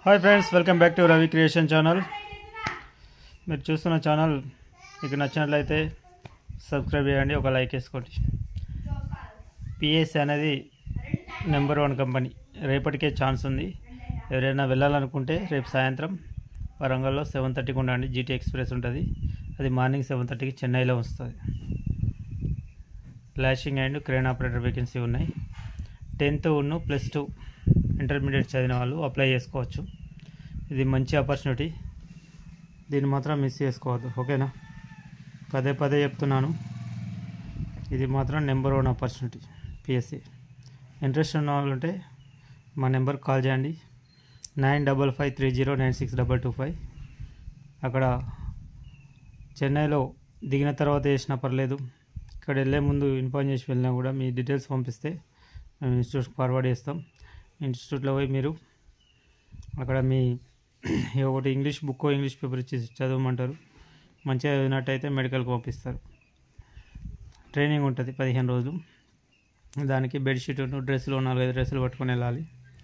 hi friends welcome back to Ravi creation channel మీరు చూస్తున్న channel మీకు నచ్చినట్లయితే సబ్స్క్రైబ్ చేయండి ఒక లైక్ వేసుకోండి పిఎస్ అనేది నెంబర్ వన్ కంపెనీ రేపటికే ఛాన్స్ ఉంది ఎవరైనా వెళ్ళాలనుకుంటే రేపు సాయంత్రం వరంగల్లో సెవెన్ థర్టీకి ఉండండి జీటీ ఎక్స్ప్రెస్ ఉంటుంది అది మార్నింగ్ సెవెన్ థర్టీకి చెన్నైలో వస్తుంది lashing and crane operator vacancy ఉన్నాయి టెన్త్ ఉన్ను ప్లస్ టూ ఇంటర్మీడియట్ చదివిన వాళ్ళు అప్లై చేసుకోవచ్చు ఇది మంచి ఆపర్చునిటీ దీన్ని మాత్రం మిస్ చేసుకోవద్దు ఓకేనా పదే పదే చెప్తున్నాను ఇది మాత్రం number one opportunity P S C interest ఉన్న వాళ్ళు ఉంటే మా నెంబర్కి కాల్ చేయండి nine double five three zero nine six double two five అక్కడ చెన్నైలో దిగిన తర్వాత చేసినా పర్లేదు ఇక్కడ వెళ్ళే ముందు ఇన్ఫార్మ్ చేసి వెళ్ళినా కూడా మీ డీటెయిల్స్ పంపిస్తే మేము ఇన్స్టిట్యూట్కి ఫార్వర్డ్ చేస్తాం ఇన్స్టిట్యూట్లో పోయి మీరు అక్కడ మీ ఒకటి ఇంగ్లీష్ బుక్ ఇంగ్లీష్ పేపర్ ఇచ్చి చదవమంటారు మంచిగా చదివినట్టయితే మెడికల్కి పంపిస్తారు ట్రైనింగ్ ఉంటుంది పదిహేను రోజులు దానికి బెడ్షీట్ డ్రెస్సులు నాలుగైదు డ్రెస్సులు పట్టుకొని వెళ్ళాలి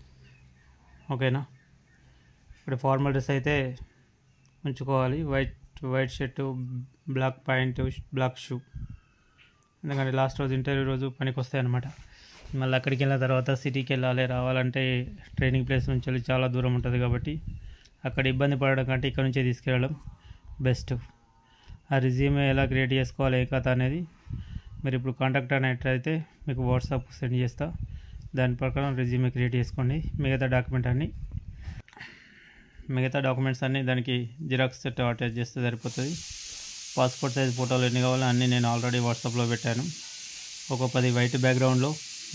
ఓకేనా ఇప్పుడు ఫార్మల్ డ్రెస్ అయితే ఉంచుకోవాలి white white shirt black pant black shoe ఎందుకంటే లాస్ట్ రోజు ఇంటర్వ్యూ రోజు పనికి వస్తాయి అనమాట మళ్ళీ అక్కడికి వెళ్ళిన తర్వాత సిటీకి వెళ్ళాలి రావాలంటే ట్రైనింగ్ ప్లేస్ నుంచి వెళ్ళి చాలా దూరం ఉంటుంది కాబట్టి అక్కడ ఇబ్బంది పడడం కంటే ఇక్కడ నుంచే తీసుకెళ్ళడం బెస్ట్ ఆ రిజ్యూమే ఎలా క్రియేట్ చేసుకోవాలి ఏ కథ అనేది మీరు ఇప్పుడు కాంటాక్ట్ అయినట్లయితే మీకు వాట్సాప్ సెండ్ చేస్తా దాని ప్రకారం రెజ్యూమే క్రియేట్ చేసుకోండి మిగతా డాక్యుమెంట్ అన్నీ మిగతా డాక్యుమెంట్స్ అన్నీ దానికి జిరాక్స్ సెట్ అటాచ్ చేస్తే సరిపోతుంది పాస్పోర్ట్ సైజ్ ఫోటోలు ఎన్ని కావాలో అన్నీ నేను ఆల్రెడీ వాట్సాప్లో పెట్టాను ఒక పది వైట్ బ్యాక్గ్రౌండ్లో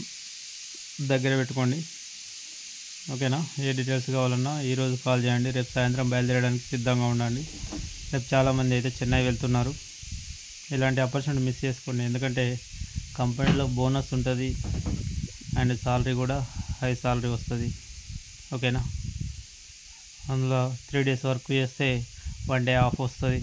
దగ్గర పెట్టుకోండి ఓకేనా ఏ డీటెయిల్స్ కావాలన్నా ఈరోజు కాల్ చేయండి రేపు సాయంత్రం బయలుదేరడానికి సిద్ధంగా ఉండండి రేపు చాలామంది అయితే చెన్నై వెళ్తున్నారు ఇలాంటి ఆపర్చునిటీ మిస్ చేసుకోండి ఎందుకంటే కంపెనీలో బోనస్ ఉంటుంది అండ్ సాలరీ కూడా హై సాలరీ వస్తుంది ఓకేనా అందులో త్రీ డేస్ వర్క్ చేస్తే వన్ డే ఆఫ్ వస్తుంది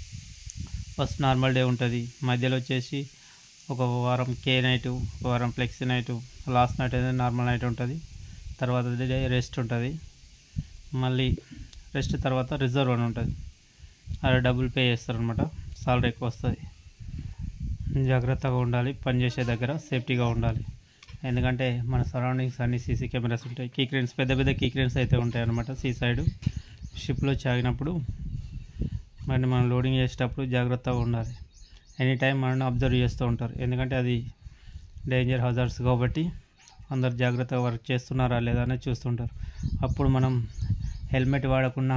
ఫస్ట్ నార్మల్ డే ఉంటుంది మధ్యలో వచ్చేసి ఒక వారం కే నైట్ ఒక వారం ఫ్లెక్సీ నైట్ లాస్ట్ నైట్ అయితే నార్మల్ నైట్ ఉంటుంది తర్వాత డే రెస్ట్ ఉంటుంది మళ్ళీ రెస్ట్ తర్వాత రిజర్వ్ అని ఉంటుంది అది డబుల్ పే చేస్తారనమాట సాలరీ ఎక్కువ వస్తుంది జాగ్రత్తగా ఉండాలి పని చేసే దగ్గర సేఫ్టీగా ఉండాలి ఎందుకంటే మన సరౌండింగ్స్ అన్ని సీసీ కెమెరాస్ ఉంటాయి కీ క్రేన్స్ పెద్ద పెద్ద కీ క్రేన్స్ అయితే ఉంటాయి అనమాట సీ సైడ్ షిప్లో చాగినప్పుడు మరి మనం లోడింగ్ చేసేటప్పుడు జాగ్రత్తగా ఉండాలి ఎనీ టైం మనల్ని అబ్జర్వ్ చేస్తూ ఉంటారు ఎందుకంటే అది డేంజర్ హజార్స్ కాబట్టి అందరు జాగ్రత్తగా వర్క్ చేస్తున్నారా లేదా అనేది చూస్తుంటారు అప్పుడు మనం హెల్మెట్ వాడకుండా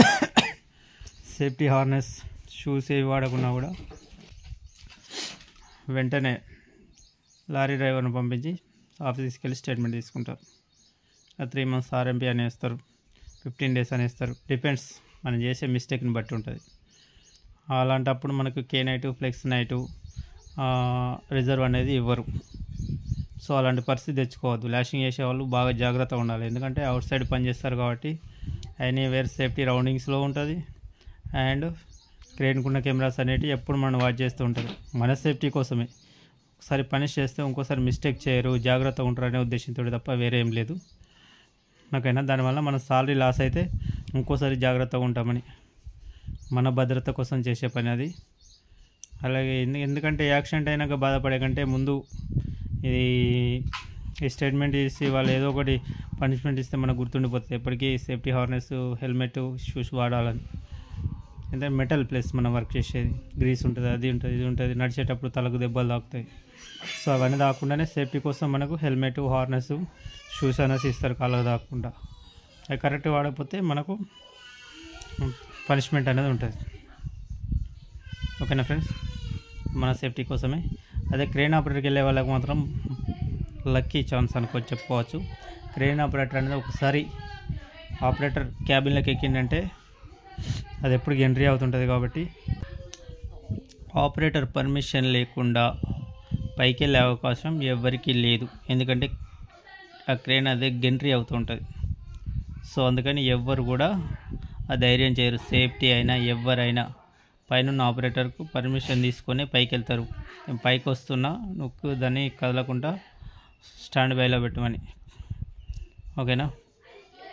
సేఫ్టీ హార్నెస్ షూస్ ఏవి వాడకుండా కూడా వెంటనే లారీ డ్రైవర్ని పంపించి ఆఫీస్కి వెళ్ళి స్టేట్మెంట్ తీసుకుంటారు త్రీ మంత్స్ ఆర్ఎంపీ అని వేస్తారు ఫిఫ్టీన్ డేస్ అని వేస్తారు డిపెండ్స్ మనం చేసే మిస్టేక్ని బట్టి ఉంటుంది అలాంటప్పుడు మనకు K night flex night reserve అనేది ఇవ్వరు సో అలాంటి పరిస్థితి తెచ్చుకోవద్దు ల్యాషింగ్ చేసే వాళ్ళు బాగా జాగ్రత్తగా ఉండాలి ఎందుకంటే అవుట్ సైడ్ పని చేస్తారు కాబట్టి ఎనీవేర్ సేఫ్టీ రౌండింగ్స్లో ఉంటుంది అండ్ క్రేన్కున్న కెమెరాస్ అనేవి ఎప్పుడు మనం వాచ్ చేస్తూ ఉంటారు మన సేఫ్టీ కోసమే ఒకసారి పనిష్ చేస్తే ఇంకోసారి మిస్టేక్ చేయరు జాగ్రత్తగా ఉంటారు అనే ఉద్దేశంతో తప్ప వేరే ఏం లేదు నాకైనా దానివల్ల మన సాలరీ లాస్ అయితే ఇంకోసారి జాగ్రత్తగా ఉంటామని మన భద్రత కోసం చేసే పని అది అలాగే ఎందు ఎందుకంటే యాక్సిడెంట్ అయినాక బాధపడే కంటే ముందు ఇది ఈ స్టేట్మెంట్ ఇచ్చి వాళ్ళు ఏదో ఒకటి పనిష్మెంట్ ఇస్తే మనకు గుర్తుండిపోతుంది ఎప్పటికీ సేఫ్టీ హార్నెస్ హెల్మెట్ షూస్ వాడాలని అంటే మెటల్ ప్లస్ మనం వర్క్ చేసేది గ్రీస్ ఉంటుంది అది ఉంటుంది ఇది ఉంటుంది నడిచేటప్పుడు తలకు దెబ్బలు తాకుతాయి సో అవన్నీ తాకుండానే సేఫ్టీ కోసం మనకు హెల్మెట్ హార్నెస్ షూస్ అనేసి ఇస్తారు కాళ్ళకు తాకుండా అది కరెక్ట్ వాడకపోతే మనకు పనిష్మెంట్ అనేది ఉంటుంది ఓకేనా ఫ్రెండ్స్ మన సేఫ్టీ కోసమే అదే క్రేన్ ఆపరేటర్కి వెళ్ళే వాళ్ళకి మాత్రం లక్కీ ఛాన్స్ అనుకో చెప్పుకోవచ్చు క్రేన్ ఆపరేటర్ అనేది ఒకసారి ఆపరేటర్ క్యాబిన్లోకి ఎక్కిందంటే అది ఎప్పుడు ఎంట్రీ అవుతుంటుంది కాబట్టి ఆపరేటర్ పర్మిషన్ లేకుండా పైకి వెళ్ళే అవకాశం ఎవరికీ లేదు ఎందుకంటే ఆ క్రేన్ అదే గెంట్రీ అవుతుంటుంది సో అందుకని ఎవ్వరు కూడా ఆ ధైర్యం చేయరు సేఫ్టీ అయినా ఎవరైనా పైన ఆపరేటర్కు పర్మిషన్ తీసుకొని పైకి వెళ్తారు నేను పైకి వస్తున్నా నువ్వు దాన్ని కదలకుండా స్టాండ్ బైలో పెట్టమని ఓకేనా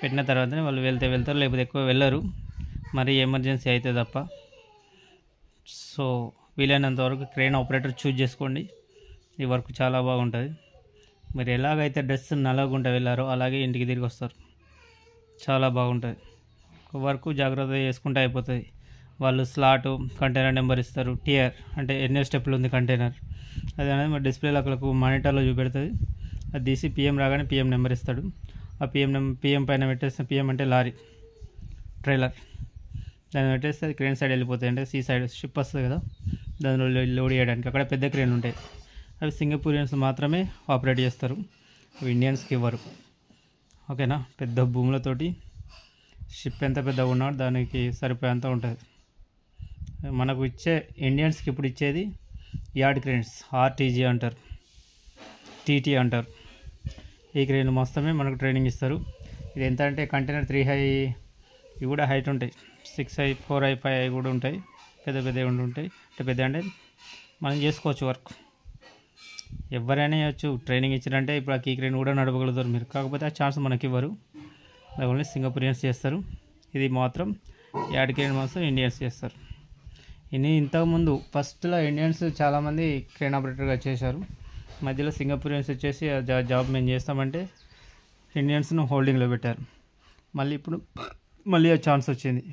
పెట్టిన తర్వాతనే వాళ్ళు వెళ్తే వెళ్తారు లేకపోతే ఎక్కువ వెళ్ళరు మరి ఎమర్జెన్సీ అయితే తప్ప సో వీలైనంత వరకు క్రెయిన్ ఆపరేటర్ చూజ్ చేసుకోండి ఈ వర్క్ చాలా బాగుంటుంది మీరు ఎలాగైతే డ్రెస్ నల్లగుంట వెళ్ళారో అలాగే ఇంటికి తిరిగి వస్తారు చాలా బాగుంటుంది వర్క్ జాగ్రత్తగా చేసుకుంటే అయిపోతుంది వాళ్ళు స్లాట్ కంటైనర్ నెంబర్ ఇస్తారు టియర్ అంటే ఎన్నో స్టెప్లు ఉంది కంటైనర్ అది అనేది మరి డిస్ప్లేలో అక్కడకు మానిటర్లో చూపెడుతుంది అది తీసి పిఎం రాగానే పిఎం నెంబర్ ఇస్తాడు ఆ పిఎం నెంబర్ పిఎం పైన పెట్టేస్తే పిఎం అంటే లారీ ట్రైలర్ దాన్ని పెట్టేస్తే అది క్రేన్ సైడ్ వెళ్ళిపోతాయి అంటే సీ సైడ్ షిప్ వస్తుంది కదా దానిలో లో- లోడ్ చేయడానికి అక్కడ పెద్ద క్రేన్ ఉంటాయి అవి సింగపూరియన్స్ మాత్రమే ఆపరేట్ చేస్తారు అవి ఇండియన్స్కి ఇవ్వరు ఓకేనా పెద్ద భూములతోటి షిప్ ఎంత పెద్దగా ఉన్నా దానికి సరిపోయేంత ఉంటుంది మనకు ఇచ్చే ఇండియన్స్కి ఇప్పుడు ఇచ్చేది యార్డ్ క్రేన్స్ ఆర్టీజీ అంటారు టీటీ అంటారు ఈ క్రేన్ మొత్తమే మనకు ట్రైనింగ్ ఇస్తారు ఇది ఎంత అంటే కంటైనర్ త్రీ హై ఇవి కూడా హైట్ ఉంటాయి six I four I five I కూడా ఉంటాయి పెద్ద పెద్దవి ఉండి ఉంటాయి అంటే పెద్ద అంటే మనం చేసుకోవచ్చు వర్క్ ఎవరైనా చేయొచ్చు ట్రైనింగ్ ఇచ్చారంటే ఇప్పుడు ఆ కీ క్రేన్ కూడా నడపగలుగుతారు మీరు కాకపోతే ఆ ఛాన్స్ మనకి ఇవ్వరు అది ఓన్లీ సింగపూరియన్స్ చేస్తారు ఇది మాత్రం యాడ్ క్రేన్ మాత్రం ఇండియన్స్ చేస్తారు ఇది ఇంతకుముందు ఫస్ట్లో ఇండియన్స్ చాలామంది క్రేన్ ఆపరేటర్గా చేశారు మధ్యలో సింగపూరియన్స్ వచ్చేసి ఆ జా- జాబ్ మేము చేస్తామంటే ఇండియన్స్ను హోల్డింగ్లో పెట్టారు మళ్ళీ ఇప్పుడు మళ్ళీ ఆ ఛాన్స్ వచ్చింది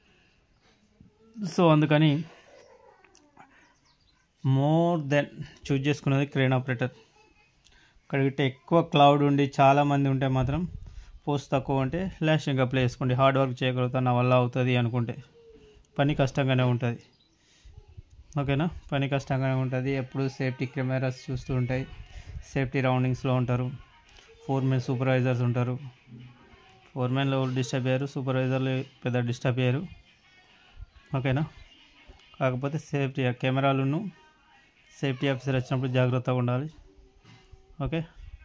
సో అందుకని మోర్ దెన్ చూజ్ చేసుకున్నది క్రేన్ ఆపరేటర్ ఇక్కడ గిట్ట ఎక్కువ క్లౌడ్ ఉండి చాలామంది ఉంటే మాత్రం పోస్ట్ తక్కువ ఉంటే లాస్టింగ్ అప్లై చేసుకోండి హార్డ్ వర్క్ చేయగలుగుతా నా వల్ల అవుతుంది అనుకుంటే పని కష్టంగానే ఉంటుంది ఓకేనా పని కష్టంగానే ఉంటుంది ఎప్పుడు సేఫ్టీ కెమెరాస్ చూస్తూ ఉంటాయి సేఫ్టీ రౌండింగ్స్లో ఉంటారు ఫోర్ మెన్ సూపర్వైజర్స్ ఉంటారు ఫోర్ మెన్లో డిస్టర్బ్ అయ్యారు సూపర్వైజర్లు పెద్ద డిస్టర్బ్ అయ్యారు ఓకేనా కాకపోతే సేఫ్టీ కెమెరాలను సేఫ్టీ ఆఫీసర్ వచ్చినప్పుడు జాగ్రత్తగా ఉండాలి ఓకే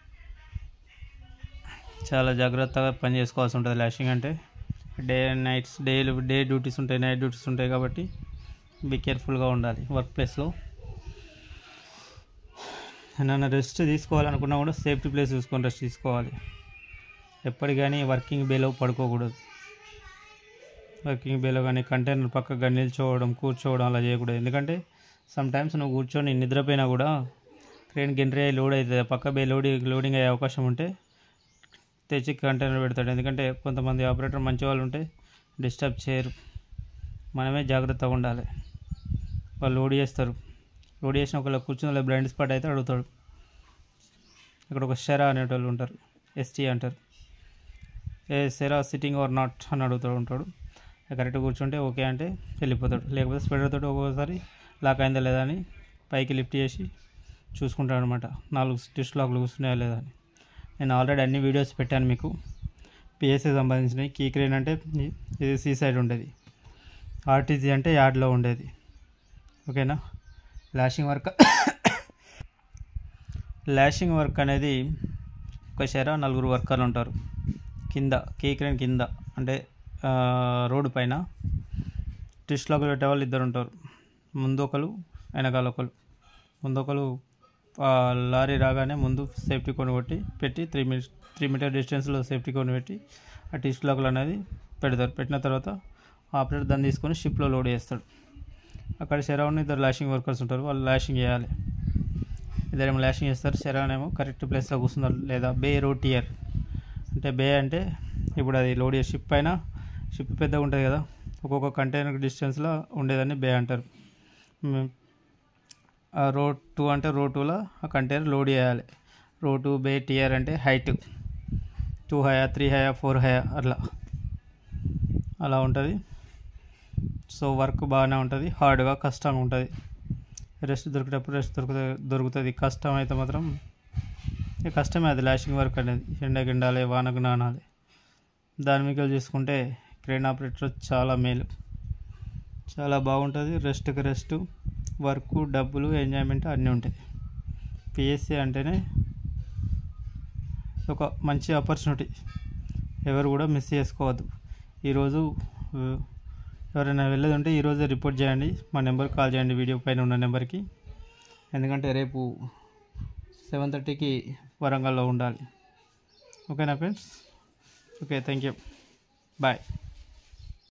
చాలా జాగ్రత్తగా పని చేసుకోవాల్సి ఉంటుంది లాషింగ్ అంటే day and nights day day duties ఉంటాయి నైట్ డ్యూటీస్ ఉంటాయి కాబట్టి బీ కేర్ఫుల్గా ఉండాలి వర్క్ ప్లేస్లో నన్ను రెస్ట్ తీసుకోవాలనుకున్నా కూడా సేఫ్టీ ప్లేస్ చూసుకొని రెస్ట్ తీసుకోవాలి ఎప్పటి కానీ వర్కింగ్ బేలో పడుకోకూడదు వర్కింగ్ బేలో కానీ కంటైనర్ పక్కగా నిల్చోవడం కూర్చోవడం అలా చేయకూడదు ఎందుకంటే సమ్ టైమ్స్ నువ్వు కూర్చొని నిద్రపోయినా కూడా క్రేన్ గిండ్రే లోడ్ అవుతుంది పక్క బే లోడింగ్ లోడింగ్ అయ్యే అవకాశం ఉంటే తెచ్చి కంటైనర్ పెడతాడు ఎందుకంటే కొంతమంది ఆపరేటర్ మంచి వాళ్ళు ఉంటే డిస్టర్బ్ చేయరు మనమే జాగ్రత్తగా ఉండాలి వాళ్ళు లోడ్ చేస్తారు లోడ్ చేసిన ఒకళ్ళు కూర్చుని వాళ్ళ బ్లైండ్ స్పాట్ అయితే అడుగుతాడు ఇక్కడ ఒక షెరా అనేటోళ్ళు ఉంటారు ఎస్టీ అంటారు ఏ సెరా సిట్టింగ్ ఆర్ నాట్ అని అడుగుతాడు ఉంటాడు కరెక్ట్ కూర్చుంటే ఓకే అంటే వెళ్ళిపోతాడు లేకపోతే స్పెడర్ తోటి ఒక్కొక్కసారి లాక్ అయిందా లేదా అని పైకి లిఫ్ట్ చేసి చూసుకుంటాడు అనమాట నాలుగు స్టిచ్ లాక్లు కూర్చున్నాయా లేదా అని నేను ఆల్రెడీ అన్ని వీడియోస్ పెట్టాను మీకు పిఎస్ఏ సంబంధించినవి కీ క్రేన్ అంటే ఇ- ఇది సీ సైడ్ ఉండేది ఆర్టీజీ అంటే యార్డ్లో ఉండేది ఓకేనా లాషింగ్ వర్క్ లాషింగ్ వర్క్ అనేది ఒక షెర నలుగురు వర్కర్లు ఉంటారు కింద కీ క్రేన్ కింద అంటే ఆ, రోడ్డు పైన ట్విస్ట్ లాక్ పెట్టే వాళ్ళు ఇద్దరు ఉంటారు ముందు ఒకరు వెనకాల ఒకరు ముందు ఒకరు ఆ, లారీ రాగానే ముందు సేఫ్టీ కొని కొట్టి పెట్టి త్రీ మినిట్స్ త్రీ మీటర్ డిస్టెన్స్లో సేఫ్టీ కొని పెట్టి ఆ ట్విస్ట్ లాక్లు అనేది పెడతారు పెట్టిన తర్వాత ఆపరేటర్ దాన్ని తీసుకొని షిప్లో లోడ్ చేస్తాడు అక్కడ షెరౌండ్ ఇద్దరు లాషింగ్ వర్కర్స్ ఉంటారు వాళ్ళు లాషింగ్ చేయాలి ఇద్దరేమో లాషింగ్ చేస్తారు షెరాన్ ఏమో కరెక్ట్ ప్లేస్లో కూర్చున్నారు లేదా బే రోటియర్ అంటే బే అంటే ఇప్పుడు అది లోడ్ చేసే షిప్ పైన షిప్ పెద్దగా ఉంటుంది కదా ఒక్కొక్క కంటైనర్ డిస్టెన్స్లో ఉండేదాన్ని బే అంటారు మ్, ఆ రో టూ అంటే రో టూలో ఆ కంటైనర్ లోడ్ చేయాలి రో టూ బే టియర్ అంటే height two high three high four high అట్లా అలా ఉంటుంది సో వర్క్ బాగానే ఉంటుంది హార్డ్గా కష్టంగా ఉంటుంది రెస్ట్ దొరికేటప్పుడు రెస్ట్ దొరుకుతుంది దొరుకుతుంది కష్టం అయితే మాత్రం ఇక కష్టమే అది లాషింగ్ వర్క్ అనేది ఎండకి ఎండాలి వానకు నానాలి దాని మీకు చూసుకుంటే క్రేన్ ఆపరేటర్ చాలా మేలు చాలా బాగుంటుంది రెస్ట్కి రెస్ట్ వర్క్ డబ్బులు ఎంజాయ్మెంట్ అన్నీ ఉంటాయి పిఎస్సి అంటేనే ఒక మంచి ఆపర్చునిటీ ఎవరు కూడా మిస్ చేసుకోవద్దు ఈరోజు ఆ, ఎవరైనా వెళ్ళేది ఉంటే ఈరోజే రిపోర్ట్ చేయండి మా నెంబర్కి కాల్ చేయండి వీడియో పైన ఉన్న నెంబర్కి ఎందుకంటే రేపు సెవెన్ థర్టీకి వరంగల్లో ఉండాలి ఓకేనా friends okay thank you bye